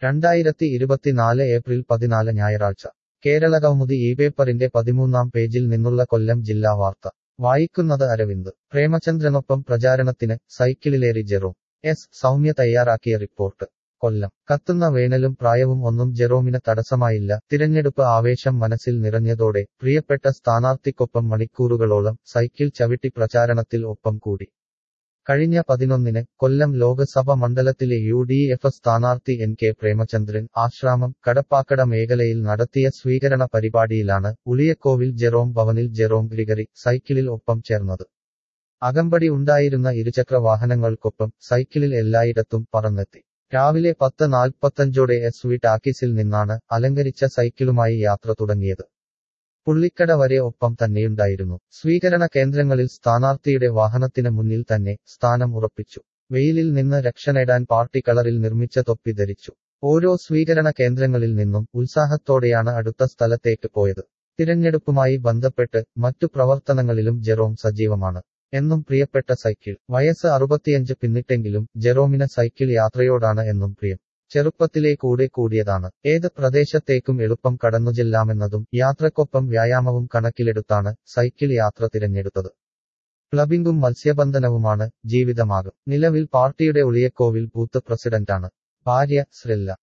രണ്ടായിരത്തി ഇരുപത്തിനാല് ഏപ്രിൽ പതിനാല് ഞായറാഴ്ച കേരള കൗമുദി ഈ പേപ്പറിന്റെ പതിമൂന്നാം പേജിൽ നിന്നുള്ള കൊല്ലം ജില്ലാ വാർത്ത വായിക്കുന്നത് അരവിന്ദ് പ്രേമചന്ദ്രനൊപ്പം പ്രചാരണത്തിന് സൈക്കിളിലേറി ജെറോം എസ് സൗമ്യ തയ്യാറാക്കിയ റിപ്പോർട്ട് കൊല്ലം കത്തുന്ന വേനലും പ്രായവും ഒന്നും ജെറോമിന് തടസ്സമായില്ല തിരഞ്ഞെടുപ്പ് ആവേശം മനസ്സിൽ നിറഞ്ഞതോടെ പ്രിയപ്പെട്ട സ്ഥാനാർത്ഥിക്കൊപ്പം മണിക്കൂറുകളോളം സൈക്കിൾ ചവിട്ടി പ്രചാരണത്തിൽ ഒപ്പം കൂടി കഴിഞ്ഞ പതിനൊന്നിന് കൊല്ലം ലോകസഭ മണ്ഡലത്തിലെ യു ഡി എഫ് സ്ഥാനാർത്ഥി എൻ കെ പ്രേമചന്ദ്രൻ ആശ്രാമം കടപ്പാക്കട മേഖലയിൽ നടത്തിയ സ്വീകരണ പരിപാടിയിലാണ് ഉളിയക്കോവിൽ ജെറോം ഭവനിൽ ജെറോം ഗ്രിഗറി സൈക്കിളിൽ ഒപ്പം ചേർന്നത് അകമ്പടി ഉണ്ടായിരുന്ന ഇരുചക്ര വാഹനങ്ങൾക്കൊപ്പം സൈക്കിളിൽ എല്ലായിടത്തും പറന്നെത്തി രാവിലെ പത്ത് നാൽപ്പത്തഞ്ചോടെ എസ് വി ടാക്കീസിൽ നിന്നാണ് അലങ്കരിച്ച സൈക്കിളുമായി യാത്ര തുടങ്ങിയത് പുള്ളിക്കട വരെ ഒപ്പം തന്നെയുണ്ടായിരുന്നു സ്വീകരണ കേന്ദ്രങ്ങളിൽ സ്ഥാനാർത്ഥിയുടെ വാഹനത്തിന് മുന്നിൽ തന്നെ സ്ഥാനം ഉറപ്പിച്ചു വെയിലിൽ നിന്ന് രക്ഷ നേടാൻ പാർട്ടി കളറിൽ നിർമ്മിച്ച തൊപ്പി ധരിച്ചു ഓരോ സ്വീകരണ കേന്ദ്രങ്ങളിൽ നിന്നും ഉത്സാഹത്തോടെയാണ് അടുത്ത സ്ഥലത്തേക്ക് പോയത് തിരഞ്ഞെടുപ്പുമായി ബന്ധപ്പെട്ട് മറ്റു പ്രവർത്തനങ്ങളിലും ജെറോം സജീവമാണ് എന്നും പ്രിയപ്പെട്ട സൈക്കിൾ വയസ്സ് അറുപത്തിയഞ്ച് പിന്നിട്ടെങ്കിലും ജെറോമിന് സൈക്കിൾ യാത്രയോടാണ് എന്നും പ്രിയം ചെറുപ്പത്തിലെ കൂടെ കൂടിയതാണ് ഏത് പ്രദേശത്തേക്കും എളുപ്പം കടന്നുചെല്ലാമെന്നതും യാത്രക്കൊപ്പം വ്യായാമവും കണക്കിലെടുത്താണ് സൈക്കിൾ യാത്ര തിരഞ്ഞെടുത്തത് ക്ലബിംഗും മത്സ്യബന്ധനവുമാണ് ജീവിതമാകും നിലവിൽ പാർട്ടിയുടെ ഉളിയക്കോവിൽ ബൂത്ത് പ്രസിഡന്റാണ് ഭാര്യ ശ്രെല്ല